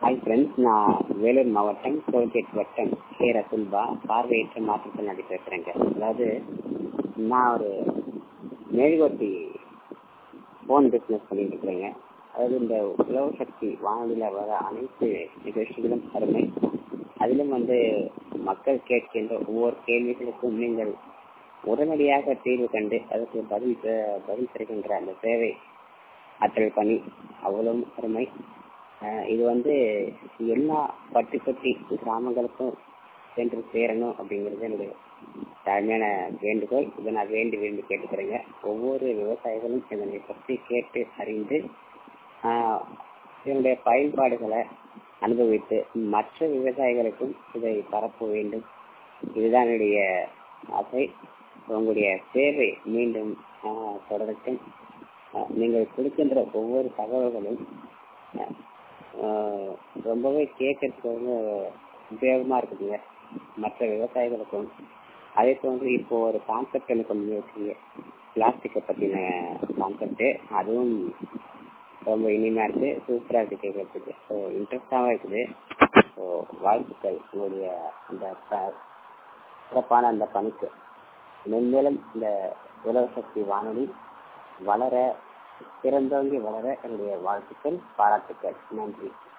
hi friends நான் வேலூர் மாவட்டம் tollgate வட்டம் கே ரசுல்பா பார்வையற்ற மாற்றுத்திறனாளி பேசுகிறேங்க அதாவது நான் ஒரு மெழுகுவர்த்தி ஃபோன் பிஸ்னஸ் பண்ணிட்டு இருக்கிறேங்க அதாவது இந்த உலக சக்தி வானொலியில் வர அனைத்து நிகழ்ச்சிகளும் அருமை அதிலும் வந்து மக்கள் கேட்கின்ற ஒவ்வொரு கேள்விகளுக்கும் நீங்கள் உடனடியாக தீர்வு கண்டு அதற்கு பதில் பதில் தருகின்ற அந்த சேவை ஆற்றல் பணி அவ்வளவு அருமை இது வந்து எல்லா பட்டி பட்டி கிராமங்களுக்கும் சென்று சேரணும் அப்படிங்கிறது என்னுடைய தாழ்மையான வேண்டுகோள் இதை நான் வேண்டி வேண்டி கேட்டுக்கிறேங்க ஒவ்வொரு விவசாயிகளும் இதனை பற்றி கேட்டு அறிந்து இதனுடைய பயன்பாடுகளை அனுபவித்து மற்ற விவசாயிகளுக்கும் இதை பரப்ப வேண்டும் இதுதான் என்னுடைய ஆசை உங்களுடைய சேவை மீண்டும் தொடரட்டும் நீங்கள் கொடுக்கின்ற ஒவ்வொரு தகவல்களும் ரொம்பவே கேட்கறதுக்கு வந்து உபயோகமா இருக்குதுங்க மற்ற விவசாயிகளுக்கும் அதே போன்று இப்போ ஒரு கான்செப்ட் எனக்கு கொண்டு வச்சுங்க பிளாஸ்டிக்கை பற்றின கான்செப்ட் அதுவும் ரொம்ப இனிமையா இருக்கு சூப்பரா இருக்கு கேட்கறதுக்கு ஸோ இன்ட்ரெஸ்டாகவும் இருக்குது ஸோ வாழ்த்துக்கள் உங்களுடைய அந்த சிறப்பான அந்த பணிக்கு மென்மேலும் இந்த உலக சக்தி வானொலி வளர சிறந்தோங்கி வளர என்னுடைய வாழ்த்துக்கள் பாராட்டுக்கள் நன்றி